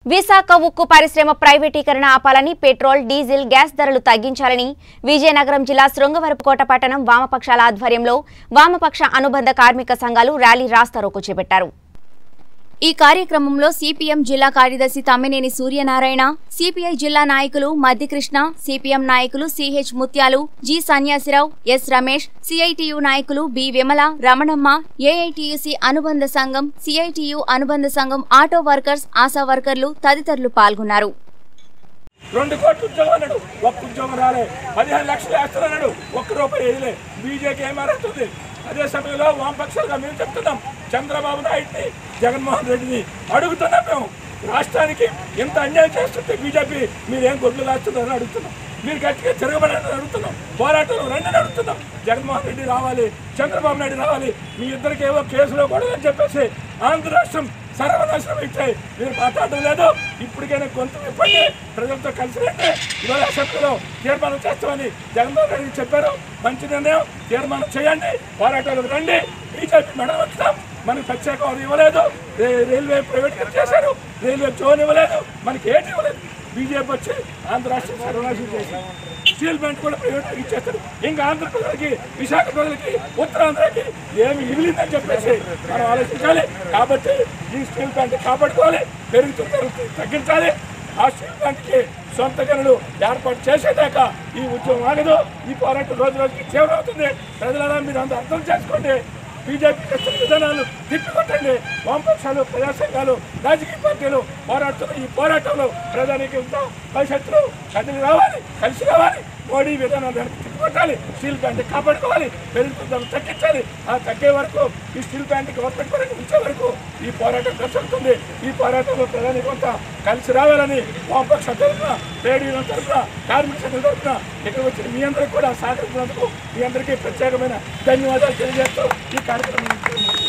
విశాఖ ఉక్కు పరిశ్రమ ప్రైవేటీకరణ ఆపాలని పెట్రోల్ డీజిల్ గ్యాస్ ధరలు తగ్గించాలని విజయనగరం జిల్లా శృంగవరపుకోట పట్టణం వామపక్షాల ఆధ్వర్యంలో వామపక్ష అనుబంధ కార్మిక సంఘాలు ర్యాలీ రాస్తారోకు చేపట్టారు ఈ కార్యక్రమంలో సిపిఎం జిల్లా కార్యదర్శి తమ్మినేని సూర్యనారాయణ సిపిఐ జిల్లా నాయకులు మధ్యకృష్ణ సిపిఎం నాయకులు CH Mutyalu G Sanyasirao S Ramesh CITU నాయకులు బి విమల రమణమ్మ ఏఐటియుసి అనుబంధ సంఘం సిఐటియు అనుబంధ సంఘం ఆటో వర్కర్స్ ఆశా వర్కర్లు తదితరులు పాల్గొన్నారు రెండు కోట్ల ఉద్యోగం అన్నాడు ఒక్క ఉద్యోగం రాలే పదిహేను లక్షలు వేస్తున్నాడు ఒక్క రూపాయి వేయలే బీజేపీ ఏమారుతుంది అదే సమయంలో వామపక్షాలుగా మేము చెప్తున్నాం చంద్రబాబు నాయుడిని జగన్మోహన్ రెడ్డిని అడుగుతున్నాం మేము రాష్ట్రానికి ఎంత అన్యాయం చేస్తుంటే బీజేపీ మీరేం గొడ్లు లాస్తున్నారని అడుగుతున్నాం మీరు గట్టిగా తిరగబడని అడుగుతున్నాం పోరాటంలో రండి అడుగుతున్నాం జగన్మోహన్ రెడ్డి రావాలి చంద్రబాబు నాయుడు రావాలి మీ ఇద్దరికి ఏవో కేసులో కూడా అని చెప్పేసి ఆంధ్ర రాష్ట్రం సర్వనాశనం ఇచ్చాయి మీరు మాట్లాడడం లేదు ఇప్పటికైనా గొంతు విప్పండి ప్రజలతో కలిసి రండి ఇవాళ అసెంబ్లీలో తీర్మానం చేస్తామని జగన్మోహన్ రెడ్డి చెప్పారు మంచి నిర్ణయం తీర్మానం చేయండి పోరాటాలకు రండి బీజేపీ మెడ వచ్చాం మనకి ప్రత్యేక హోదా ఇవ్వలేదు రే- రైల్వే ప్రైవేట్ చేశారు రైల్వే జోన్ ఇవ్వలేదు మనకి ఏంటి ఇవ్వలేదు బీజేపీ వచ్చి ఆంధ్ర రాష్ట్రం సర్వనాశనం చేశారు స్టీల్ ప్లాంట్ కూడా ప్రైవేట్ ఇచ్చేస్తారు ఇంకా ఆంధ్ర ప్రజలకి విశాఖ ప్రజలకి ఉత్తరాంధ్రకి ఏమి మిగిలిందని చెప్పేసి మనం ఆలోచించాలి కాబట్టి ఈ స్టీల్ ప్లాంట్ కాపాడుకోవాలి పెరుగుతున్న ధరలు తగ్గించాలి ఆ స్టీల్ ప్లాంట్కి సొంత గనులు ఏర్పాటు చేసేదాకా ఈ ఉద్యమం ఆగదు ఈ పోరాటం రోజు రోజుకి తీవ్రమవుతుంది ప్రజలారా మీరు అందరూ అర్థం చేసుకోండి బీజేపీ చేస్తున్న విధానాలు తిప్పికొట్టండి వామపక్షాలు ప్రజా సంఘాలు రాజకీయ పార్టీలు పోరాడుతున్న ఈ పోరాటంలో ప్రధానికి భవిష్యత్తులో కదిలి రావాలి కలిసి రావాలి మోడీ విధానాలు వెనక్కి తిప్పికొట్టాలి స్టీల్ ప్లాంట్ కాపాడుకోవాలి పెరుగుతుందని తగ్గించాలి ఆ తగ్గే వరకు ఈ స్టీల్ ప్లాంట్ గవర్నమెంట్ వరకు ఉంచే వరకు ఈ పోరాటం కొనసాగుతుంది ఈ పోరాటంలో ప్రధాని కొంత కలిసి రావాలని వామపక్ష తరఫున ట్రేడ్ యూనియన్ తరఫున కార్మిక సంఘం తరఫున ఇక్కడ వచ్చిన మీ అందరికీ కూడా సహకరించినందుకు మీ అందరికీ ప్రత్యేకమైన ధన్యవాదాలు తెలియజేస్తూ ఈ కార్యక్రమం